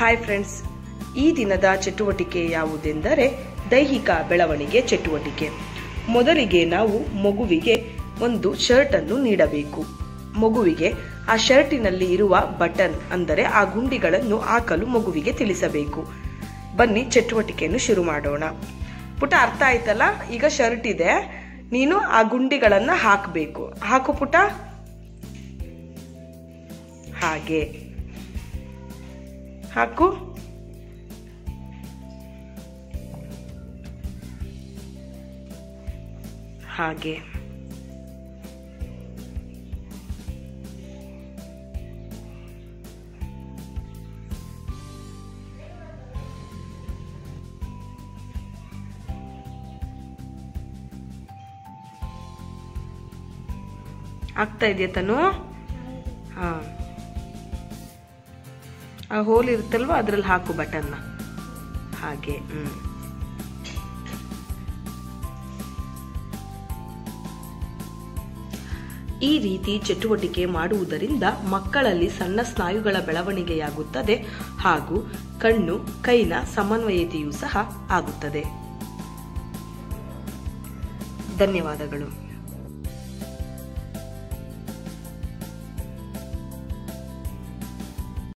hi friends ಈ ದಿನದ ಚಟುವಟಿಕೆ ಯಾವುದೆಂದರೆ ದೈಹಿಕ ಬೆಳವಣಿಗೆ ಚಟುವಟಿಕೆ ಮೊದಲಿಗೆ ನಾವು ಮಗುವಿಗೆ ಒಂದು ಶರ್ಟ್ ಅನ್ನು ನೀಡಬೇಕು ಮಗುವಿಗೆ ಆ ಶರ್ಟಿನಲ್ಲಿ ಇರುವ ಬಟನ್ ಅಂದರೆ ಆ ಗುಂಡಿಗಳನ್ನು ಹಾಕಲು ಮಗುವಿಗೆ ತಿಳಿಸಬೇಕು ಬನ್ನಿ ಚಟುವಟಿಕೆಯನ್ನು ಶುರು ಮಾಡೋಣ ಪುಟ ಅರ್ಥ ಆಯ್ತಲ್ಲ ಈಗ ಶರ್ಟ್ ಇದೆ ನೀನು ಆ ಗುಂಡಿಗಳನ್ನ ಹಾಕಬೇಕು ಹಾಕು ಪುಟ ಹಾಗೆ ಹಾಕು ಹಾಗೆ ಆಗ್ತಾ ಇದೆಯಾ ತನು ಹಾ ಆ ಹೋಲ್ ಇರುತ್ತಲ್ವಾ ಅದ್ರಲ್ಲಿ ಹಾಕು ಬಟನ್ನ ಹಾಗೆ ಹ್ಮ್ ಈ ರೀತಿ ಚಟುವಟಿಕೆ ಮಾಡುವುದರಿಂದ ಮಕ್ಕಳಲ್ಲಿ ಸಣ್ಣ ಸ್ನಾಯುಗಳ ಬೆಳವಣಿಗೆಯಾಗುತ್ತದೆ ಹಾಗೂ ಕಣ್ಣು ಕೈನ ಸಮನ್ವಯತೆಯೂ ಸಹ ಆಗುತ್ತದೆ ಧನ್ಯವಾದಗಳು